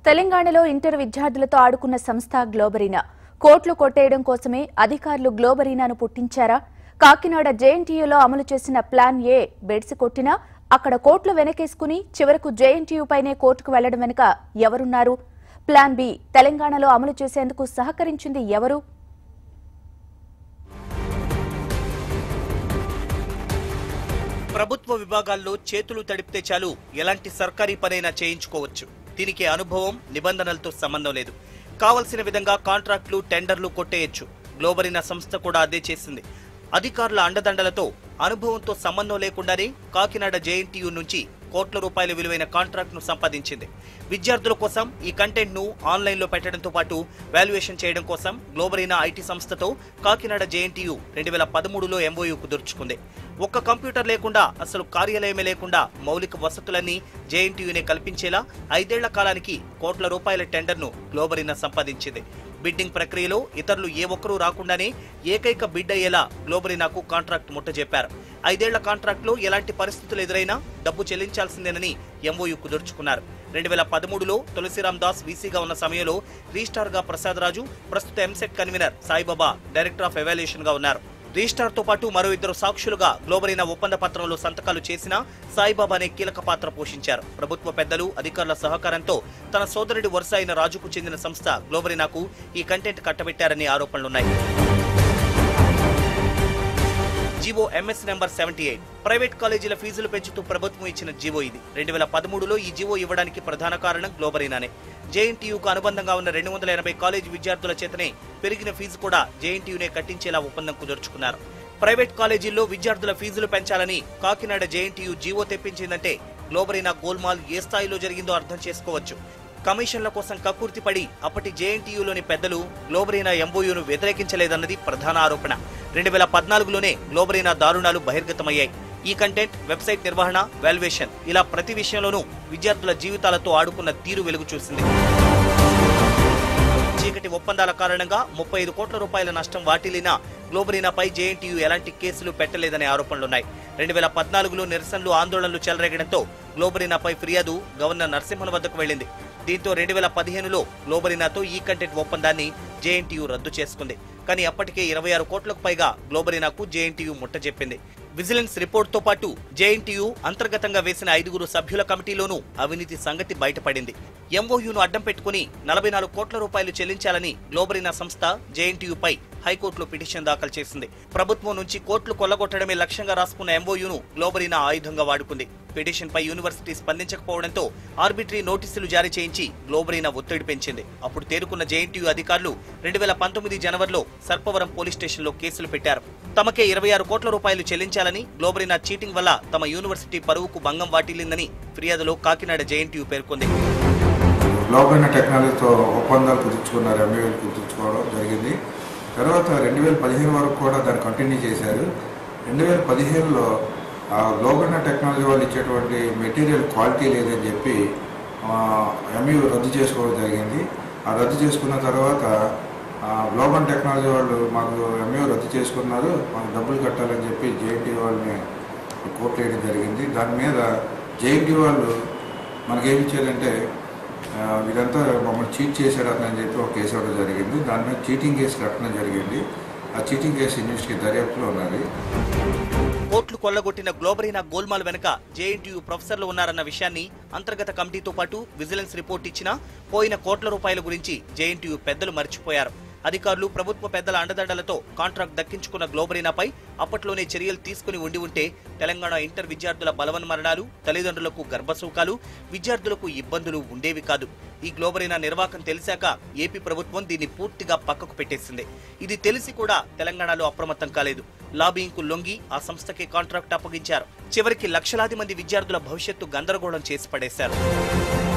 తెలంగాణలో ఇంటర్ విద్యార్థులతో ఆడుకున్న సంస్థ గ్లోబరీనా కోట్లు కొట్టేయడం కోసమే అధికారులు గ్లోబరీనాను పుట్టించారా కాకినాడ జేఎన్టీయూలో అమలు చేసిన ప్లాన్ ఏ బెడ్స్ కొట్టినా అక్కడ కోట్లు వెనకేసుకుని చివరకు జేఎన్టీయూ పైనే కోర్టుకు వెళ్లడం వెనుక ఎవరున్నారు ప్లాన్ బి తెలంగాణలో అమలు చేసేందుకు సహకరించింది ఎవరు ప్రభుత్వ విభాగాల్లో చేతులు తడిపితే చాలు ఎలాంటి సర్కారీ పనైనా చేయించుకోవచ్చు దీనికి అనుభవం నిబంధనలతో సంబంధం లేదు కావలసిన విధంగా కాంట్రాక్టులు టెండర్లు కొట్టేయచ్చు గ్లోబరినా సంస్థ కూడా అదే చేసింది అధికారుల అండదండలతో అనుభవంతో సంబంధం లేకుండానే కాకినాడ జేఎన్టీయూ నుంచి కోట్ల రూపాయల విలువైన కాంట్రాక్ట్ ను సంపాదించింది విద్యార్థుల కోసం ఈ కంటెంట్ ను ఆన్లైన్ లో పెట్టడంతో పాటు వాల్యుయేషన్ చేయడం కోసం గ్లోబరీనా ఐటీ సంస్థతో కాకినాడ జేఎన్టీయూ రెండు వేల పదమూడులో ఎంఓయూ కుదుర్చుకుంది ఒక్క కంప్యూటర్ లేకుండా అసలు కార్యాలయమే లేకుండా మౌలిక వసతులన్నీ జేఎన్టీయూనే కల్పించేలా ఐదేళ్ల కాలానికి కోట్ల రూపాయల టెండర్ను గ్లోబరీనా సంపాదించింది బిడ్డింగ్ ప్రక్రియలో ఇతరులు ఏ ఒక్కరూ రాకుండానే ఏకైక బిడ్ అయ్యేలా గ్లోబరీనాకు కాంట్రాక్ట్ ముట్టజెప్పారు ఐదేళ్ల కాంట్రాక్ట్లో ఎలాంటి పరిస్థితులు ఎదురైనా డబ్బు చెల్లించాల్సిందేనని ఎంఓయూ కుదుర్చుకున్నారు రెండు వేల పదమూడులో తులసిరామ్ దాస్ వీసీగా ఉన్న సమయంలో రిజిస్టార్ గా ప్రసాద్ రాజు ప్రస్తుత EAMCET convener Saibaba director of evaluation గా ఉన్నారు రిజిస్టార్ తో పాటు మరో ఇద్దరు సాక్షులుగా గ్లోబరీనా ఒప్పంద పత్రంలో సంతకాలు చేసిన సాయిబాబానే కీలక పాత్ర పోషించారు ప్రభుత్వ పెద్దలు అధికారుల సహకారంతో తన సోదరుడి వరుస అయిన రాజుకు చెందిన సంస్థ గ్లోబరీనాకు ఈ కంటెంట్ కట్టబెట్టారని ఆరోపణలున్నాయి GO MS number seventy eight private కాలేజీల ఫీజులు పెంచుతూ ప్రభుత్వం ఇచ్చిన జీవో ఇది రెండు వేల పదమూడులో ఈ జీవో ఇవ్వడానికి ప్రధాన కారణం గ్లోబరీనానే జేఎన్టీయూకు అనుబంధంగా ఉన్న రెండు వందల ఎనభై కాలేజీ విద్యార్థుల చేతనే పెరిగిన ఫీజు కూడా జేఎన్టీయూనే కట్టించేలా ఒప్పందం కుదుర్చుకున్నారు ప్రైవేట్ కాలేజీల్లో విద్యార్థుల ఫీజులు పెంచాలని కాకినాడ జేఎన్టీయూ జీవో తెప్పించిందంటే గ్లోబరీనా గోల్మాల్ ఏ స్థాయిలో జరిగిందో అర్థం చేసుకోవచ్చు కమిషన్ల కోసం కక్కుర్తిపడి అప్పటి జేఎన్టీయూలోని పెద్దలు గ్లోబరీనా ఎంఓయూను వ్యతిరేకించలేదన్నది ప్రధాన ఆరోపణ రెండు వేల పద్నాలుగులోనే గ్లోబరీనా దారుణాలు బహిర్గతమయ్యాయి ఈ కంటెంట్ వెబ్సైట్ నిర్వహణ వాల్యుయేషన్ ఇలా ప్రతి విషయంలోనూ విద్యార్థుల జీవితాలతో ఆడుకున్న తీరు వెలుగు చూసింది చీకటి ఒప్పందాల కారణంగా ముప్పై ఐదు కోట్ల రూపాయల నష్టం వాటిల్లినా గ్లోబరీనాపై జేఎన్టీయూ ఎలాంటి కేసులు పెట్టలేదనే ఆరోపణలున్నాయి రెండు వేల పద్నాలుగులో నిరసనలు ఆందోళనలు చెలరేగడంతో గ్లోబరీనాపై ఫిర్యాదు గవర్నర్ నరసింహన్ వద్దకు వెళ్లింది దీంతో రెండు వేల పదిహేనులో గ్లోబరీనాతో ఈ కంటెంట్ ఒప్పందాన్ని జేఎన్టీయూ రద్దు చేసుకుంది కానీ అప్పటికే ఇరవై ఆరు కోట్లకు పైగా గ్లోబరీనాకు జేఎన్టీయూ ముట్టజెప్పింది విజిలెన్స్ రిపోర్ట్తో పాటు జేఎన్టీయూ అంతర్గతంగా వేసిన ఐదుగురు సభ్యుల కమిటీలోనూ అవినీతి సంగతి బయటపడింది ఎంఓయూను అడ్డం పెట్టుకుని నలభై నాలుగు కోట్ల రూపాయలు చెల్లించాలని గ్లోబరీనా సంస్థ జేఎన్టీయూపై హైకోర్టులో పిటిషన్ దాఖలు చేసింది ప్రభుత్వం నుంచి కోట్లు కొల్లగొట్టడమే లక్ష్యంగా రాసుకున్న ఎంఓయూను గ్లోబరీనా ఆయుధంగా వాడుకుంది పిటిషన్ పై యూనివర్సిటీ స్పందించకపోవడంతో ఆర్బిటరీ నోటీసులు జారీ చేయించి గ్లోబరీనా ఒత్తిడి పెంచింది అప్పుడు తేరుకున్న జేఎన్టీయూ అధికారులు రెండు వేల పంతొమ్మిది జనవరిలో సర్పవరం పోలీస్ స్టేషన్లో కేసులు పెట్టారు తమకే ఇరవై ఆరు కోట్ల రూపాయలు చెల్లించాలని గ్లోబరీనా చీటింగ్ వల్ల తమ యూనివర్సిటీ పరువుకు భంగం వాటిల్లిందని ఫిర్యాదులో కాకినాడ జేఎన్టీయూ పేర్కొంది గ్లోబల్ టెక్నాలజీతో ఒప్పందాలు కుదుర్చుకున్నారు ఎంఏలు కుదుర్చుకోవడం జరిగింది తర్వాత రెండు వేల పదిహేను వరకు కూడా దాన్ని కంటిన్యూ చేశారు రెండు వేల పదిహేనులో గ్లోబల్ టెక్నాలజీ వాళ్ళు ఇచ్చేటువంటి మెటీరియల్ క్వాలిటీ లేదని చెప్పి ఎంయూ రద్దు చేసుకోవడం జరిగింది ఆ రద్దు చేసుకున్న తర్వాత గ్లోబల్ టెక్నాలజీ వాళ్ళు మాకు ఎంయూ రద్దు చేసుకున్నారు మాకు డబ్బులు కట్టాలని చెప్పి జేఎన్టీ వాళ్ళని కోర్టు వేయడం జరిగింది దాని మీద జేఎన్టీ వాళ్ళు మనకేమి ఇచ్చారంటే ఆ, వీరంతా మమ్మల్ని చీట్ చేశాడు అని చెప్పి ఒక కేసు ఇవ్వడం జరిగింది దాని మీద చీటింగ్ కేసు కట్టడం జరిగింది ఆ చీటింగ్ కేసు ఇన్వెస్టిగేట్ దర్యాప్తులో ఉన్నది కోట్లు కొల్లగొట్టిన గ్లోబరీనా గోల్మాల్ వెనుక జేఎన్టీయూ ప్రొఫెసర్లు ఉన్నారన్న విషయాన్ని అంతర్గత కమిటీతో పాటు విజిలెన్స్ రిపోర్ట్ ఇచ్చినా పోయిన కోట్ల రూపాయల గురించి జేఎన్టీయూ పెద్దలు మర్చిపోయారు అధికారులు ప్రభుత్వ పెద్దల అండదండలతో కాంట్రాక్ట్ దక్కించుకున్న గ్లోబరీనాపై అప్పట్లోనే చర్యలు తీసుకుని ఉండి ఉంటే తెలంగాణ ఇంటర్ విద్యార్థుల బలవన్మరణాలు తల్లిదండ్రులకు గర్భసూకాలు విద్యార్థులకు ఇబ్బందులు ఉండేవి కాదు ఈ గ్లోబరీనా నిర్వాకం తెలిసాక ఏపీ ప్రభుత్వం దీన్ని పూర్తిగా పక్కకు పెట్టేసింది ఇది తెలిసి కూడా తెలంగాణలో అప్రమత్తం కాలేదు లాబింగ్కు లొంగి ఆ సంస్థకి కాంట్రాక్ట్ అప్పగించారు చివరికి లక్షలాది మంది విద్యార్థుల భవిష్యత్తు గందరగోళం చేసి పడేశారు